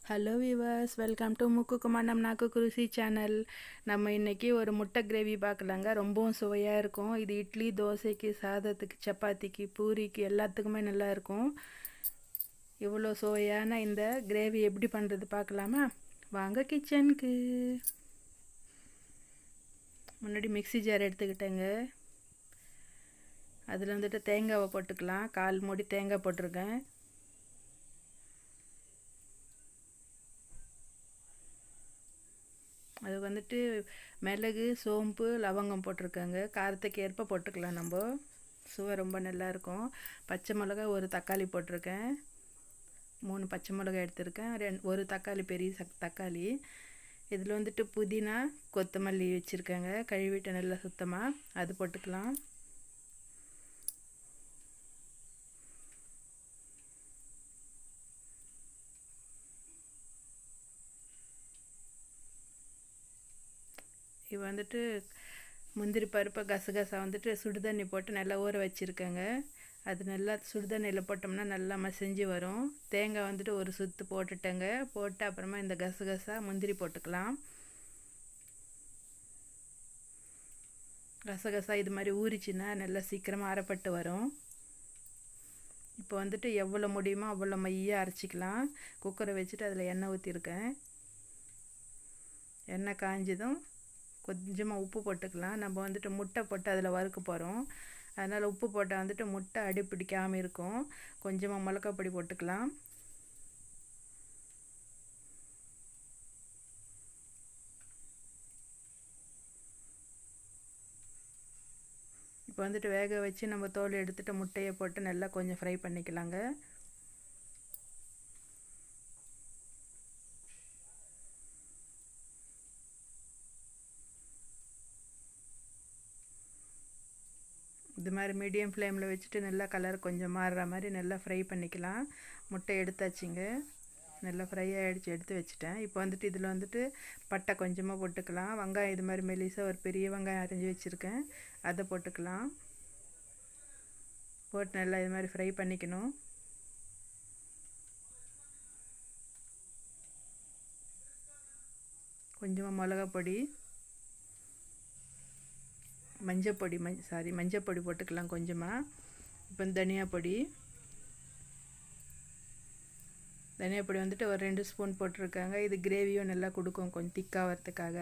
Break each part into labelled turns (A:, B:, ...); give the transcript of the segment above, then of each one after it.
A: hello viewers welcome to முக்கு குமாண்டம் நாக்கு குருசி channel நம்ம இன்றைக்கி ஒரு முட்டை கிரேவி பார்க்கலாங்க ரொம்பவும் சுவையாக இருக்கும் இது இட்லி தோசைக்கு சாதத்துக்கு சப்பாத்திக்கு பூரிக்கு எல்லாத்துக்குமே நல்லா இருக்கும் இவ்வளோ சுவையான இந்த கிரேவி எப்படி பண்ணுறது பார்க்கலாமா வாங்க கிச்சனுக்கு முன்னாடி மிக்ஸி ஜார் எடுத்துக்கிட்டேங்க அதில் வந்துட்டு தேங்காவை போட்டுக்கலாம் கால் மூடி தேங்காய் போட்டிருக்கேன் அது வந்துட்டு மிளகு சோம்பு லவங்கம் போட்டிருக்காங்க காரத்துக்கு ஏற்ப போட்டுக்கலாம் நம்ம சுவை ரொம்ப நல்லாயிருக்கும் பச்சை மிளகா ஒரு தக்காளி போட்டிருக்கேன் மூணு பச்சை மிளகா எடுத்திருக்கேன் ரெண் ஒரு தக்காளி பெரிய சக் தக்காளி இதில் வந்துட்டு புதினா கொத்தமல்லி வச்சுருக்கேங்க கழுவிட்டு நல்லா சுத்தமாக அது போட்டுக்கலாம் இது வந்துட்டு முந்திரி பருப்பை கசகசா வந்துட்டு சுடுதண்ணி போட்டு நல்லா ஊற வச்சுருக்கேங்க அது நல்லா சுடுதண்ணியில் போட்டோம்னா நல்லா மசிஞ்சு வரும் தேங்காய் வந்துட்டு ஒரு சுத்து போட்டுட்டேங்க போட்டு அப்புறமா இந்த கசகசா முந்திரி போட்டுக்கலாம் கசகசா இது மாதிரி ஊறிச்சுன்னா நல்லா சீக்கிரமாக அரைப்பட்டு வரும் இப்போ வந்துட்டு எவ்வளோ முடியுமோ அவ்வளோ மையாக அரைச்சிக்கலாம் குக்கரை வச்சுட்டு அதில் எண்ணெய் ஊற்றிருக்கேன் எண்ணெய் காஞ்சதும் கொஞ்சமாக உப்பு போட்டுக்கலாம் நம்ம வந்துட்டு முட்டை போட்டு அதில் வறுக்க போகிறோம் அதனால் உப்பு போட்டால் வந்துட்டு முட்டை அடி பிடிக்காமல் இருக்கும் கொஞ்சமாக மிளகாப்பொடி போட்டுக்கலாம் இப்போ வந்துட்டு வேக வச்சு நம்ம தோல் எடுத்துகிட்டு முட்டையை போட்டு நல்லா கொஞ்சம் ஃப்ரை பண்ணிக்கலாங்க இது மாதிரி மீடியம் ஃப்ளேமில் வச்சுட்டு நல்லா கலர் கொஞ்சம் மாறுற மாதிரி நல்லா ஃப்ரை பண்ணிக்கலாம் முட்டை எடுத்தாச்சுங்க நல்லா ஃப்ரை ஆகிடுச்சு எடுத்து வச்சுட்டேன் இப்போ வந்துட்டு இதில் வந்துட்டு பட்டை கொஞ்சமாக போட்டுக்கலாம் வெங்காயம் இது மாதிரி மெலிசாக ஒரு பெரிய வெங்காயம் அரைஞ்சி வச்சுருக்கேன் அதை போட்டுக்கலாம் போட்டு நல்லா இது மாதிரி ஃப்ரை பண்ணிக்கணும் கொஞ்சமாக மிளகா பொடி மஞ்சள் பொடி மஞ் சாரி மஞ்சள் பொடி போட்டுக்கலாம் கொஞ்சமாக இப்போ தனியா பொடி தனியா பொடி வந்துட்டு ஒரு ரெண்டு ஸ்பூன் போட்டிருக்காங்க இது கிரேவியும் நல்லா கொடுக்கும் கொஞ்சம் திக்காக வரத்துக்காக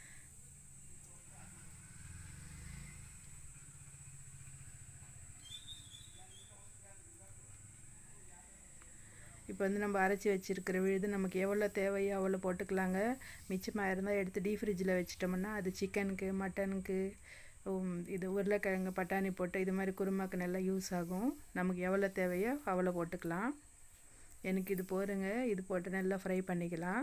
A: இப்போ வந்து நம்ம அரைச்சி வச்சுருக்கிற விழுது நமக்கு எவ்வளோ தேவையோ அவ்வளோ போட்டுக்கலாங்க மிச்சமாக இருந்தால் எடுத்து டீ ஃப்ரிட்ஜில் வச்சிட்டோம்னா அது சிக்கனுக்கு மட்டனுக்கு இது உருளைக்கிழங்கு பட்டாணி போட்டு இது மாதிரி குருமாக்கு நல்லா யூஸ் ஆகும் நமக்கு எவ்வளோ தேவையோ அவ்வளோ போட்டுக்கலாம் எனக்கு இது போருங்க இது போட்டு நல்லா ஃப்ரை பண்ணிக்கலாம்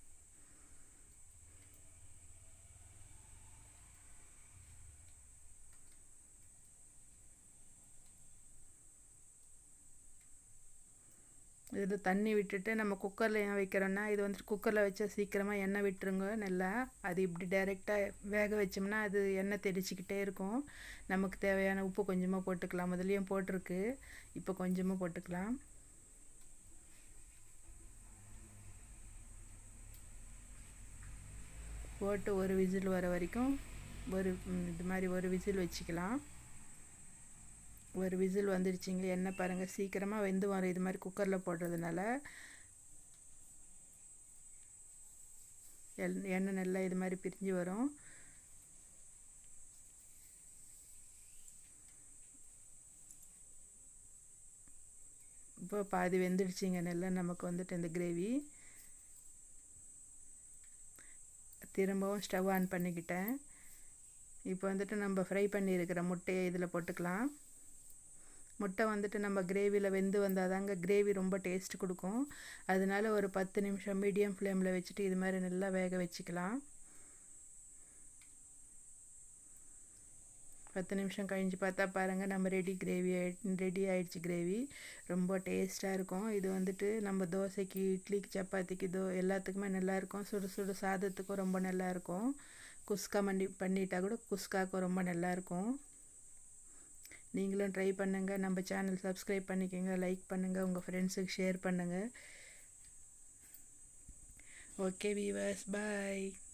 A: இது தண்ணி விட்டுட்டு நம்ம குக்கரில் ஏன் வைக்கிறோன்னா இது வந்துட்டு குக்கரில் வச்சா சீக்கிரமாக எண்ணெய் விட்டுருங்க நல்லா அது இப்படி டைரெக்டாக வேக வச்சோம்னா அது எண்ணெய் தெளிச்சிக்கிட்டே இருக்கும் நமக்கு தேவையான உப்பு கொஞ்சமாக போட்டுக்கலாம் முதலையும் போட்டிருக்கு இப்போ கொஞ்சமாக போட்டுக்கலாம் போட்டு ஒரு விசில் வர வரைக்கும் ஒரு இது மாதிரி ஒரு விசில் வச்சுக்கலாம் ஒரு விசில் வந்துடுச்சிங்க எண்ணெய் பாருங்கள் சீக்கிரமாக வெந்து வரும் இது மாதிரி குக்கரில் போடுறதுனால எல் எண்ணெய் நல்லா இது மாதிரி பிரிஞ்சு வரும் இப்போ பாதி வெந்துடுச்சிங்க நல்லா நமக்கு வந்துட்டு இந்த கிரேவி திரும்பவும் ஸ்டவ் ஆன் பண்ணிக்கிட்டேன் இப்போ வந்துட்டு நம்ம ஃப்ரை பண்ணியிருக்கிற முட்டையை இதில் போட்டுக்கலாம் முட்டை வந்துட்டு நம்ம கிரேவியில் வெந்து வந்தால் தாங்க கிரேவி ரொம்ப டேஸ்ட் கொடுக்கும் அதனால ஒரு பத்து நிமிஷம் மீடியம் ஃப்ளேமில் வச்சுட்டு இது மாதிரி நல்லா வேக வச்சுக்கலாம் பத்து நிமிஷம் கழிஞ்சு பார்த்தா பாருங்கள் நம்ம ரெடி கிரேவி ரெடி ஆயிடுச்சு கிரேவி ரொம்ப டேஸ்ட்டாக இருக்கும் இது வந்துட்டு நம்ம தோசைக்கு இட்லிக்கு சப்பாத்திக்கு தோ எல்லாத்துக்குமே நல்லாயிருக்கும் சுடு சுடு சாதத்துக்கும் ரொம்ப நல்லாயிருக்கும் குஸ்கா பண்ணி பண்ணிட்டா கூட குஸ்காவுக்கும் ரொம்ப நல்லாயிருக்கும் நீங்களும் ட்ரை பண்ணுங்கள் நம்ம சேனல் சப்ஸ்கிரைப் பண்ணிக்கோங்க லைக் பண்ணுங்கள் உங்கள் ஃப்ரெண்ட்ஸுக்கு ஷேர் பண்ணுங்கள் ஓகே வீவர்ஸ் பாய்